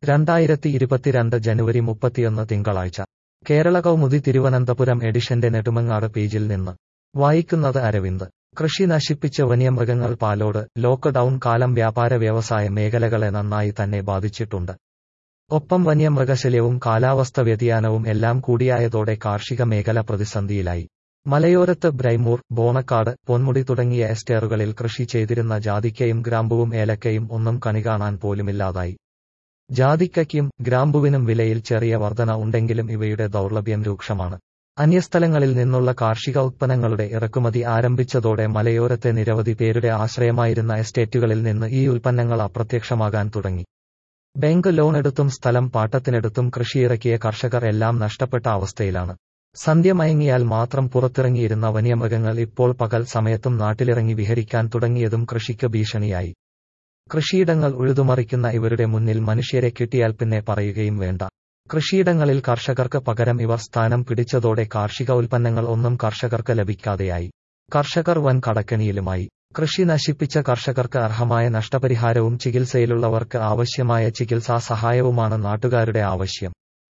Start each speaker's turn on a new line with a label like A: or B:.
A: രണ്ടായിരത്തി ഇരുപത്തിരണ്ട് ജനുവരി മുപ്പത്തിയൊന്ന് തിങ്കളാഴ്ച കേരള കൗമുദി തിരുവനന്തപുരം എഡിഷന്റെ നെടുമങ്ങാട് പേജിൽ നിന്ന് വായിക്കുന്നത് അരവിന്ദ് കൃഷി നശിപ്പിച്ച വന്യമൃഗങ്ങൾ പാലോട് ലോക്ക്ഡൌൺ കാലം വ്യാപാര വ്യവസായ മേഖലകളെ നന്നായി തന്നെ ബാധിച്ചിട്ടുണ്ട് ഒപ്പം വന്യമൃഗശല്യവും കാലാവസ്ഥ വ്യതിയാനവും എല്ലാം കൂടിയായതോടെ കാർഷിക മേഖല പ്രതിസന്ധിയിലായി മലയോരത്ത് ബ്രൈമൂർ ബോണക്കാട് പൊന്മുടി തുടങ്ങിയ എസ്റ്റേറുകളിൽ കൃഷി ചെയ്തിരുന്ന ജാതിക്കയും ഗ്രാമ്പുവും ഏലക്കയും ഒന്നും കണികാണാൻ പോലുമില്ലാതായി ജാതിക്കയ്ക്കും ഗ്രാമ്പുവിനും വിലയിൽ ചെറിയ വർധന ഉണ്ടെങ്കിലും ഇവയുടെ ദൗർലഭ്യം രൂക്ഷമാണ് അന്യസ്ഥലങ്ങളിൽ നിന്നുള്ള കാർഷിക ഉത്പന്നങ്ങളുടെ ഇറക്കുമതി ആരംഭിച്ചതോടെ മലയോരത്തെ നിരവധി പേരുടെ ആശ്രയമായിരുന്ന എസ്റ്റേറ്റുകളിൽ നിന്ന് ഈ ഉൽപ്പന്നങ്ങൾ അപ്രത്യക്ഷമാകാൻ തുടങ്ങി ബാങ്ക് ലോൺ എടുത്തും സ്ഥലം പാട്ടത്തിനെടുത്തും കൃഷിയിറക്കിയ കർഷകർ എല്ലാം നഷ്ടപ്പെട്ട അവസ്ഥയിലാണ് സന്ധ്യ മയങ്ങിയാൽ മാത്രം പുറത്തിറങ്ങിയിരുന്ന വന്യമൃഗങ്ങൾ ഇപ്പോൾ പകൽ സമയത്തും നാട്ടിലിറങ്ങി വിഹരിക്കാൻ തുടങ്ങിയതും കൃഷിക്ക് ഭീഷണിയായി കൃഷിയിടങ്ങൾ ഉഴുതുമറിക്കുന്ന ഇവരുടെ മുന്നിൽ മനുഷ്യരെ കിട്ടിയാൽ പിന്നെ പറയുകയും വേണ്ട കൃഷിയിടങ്ങളിൽ കർഷകർക്ക് പകരം ഇവർ സ്ഥാനം പിടിച്ചതോടെ കാർഷിക ഉൽപ്പന്നങ്ങൾ ഒന്നും കർഷകർക്ക് ലഭിക്കാതെയായി കർഷകർ വൻ കടക്കണിയിലുമായി കൃഷി നശിപ്പിച്ച കർഷകർക്ക് അർഹമായ നഷ്ടപരിഹാരവും ചികിത്സയിലുള്ളവർക്ക് ആവശ്യമായ ചികിത്സാ സഹായവുമാണ് നാട്ടുകാരുടെ ആവശ്യം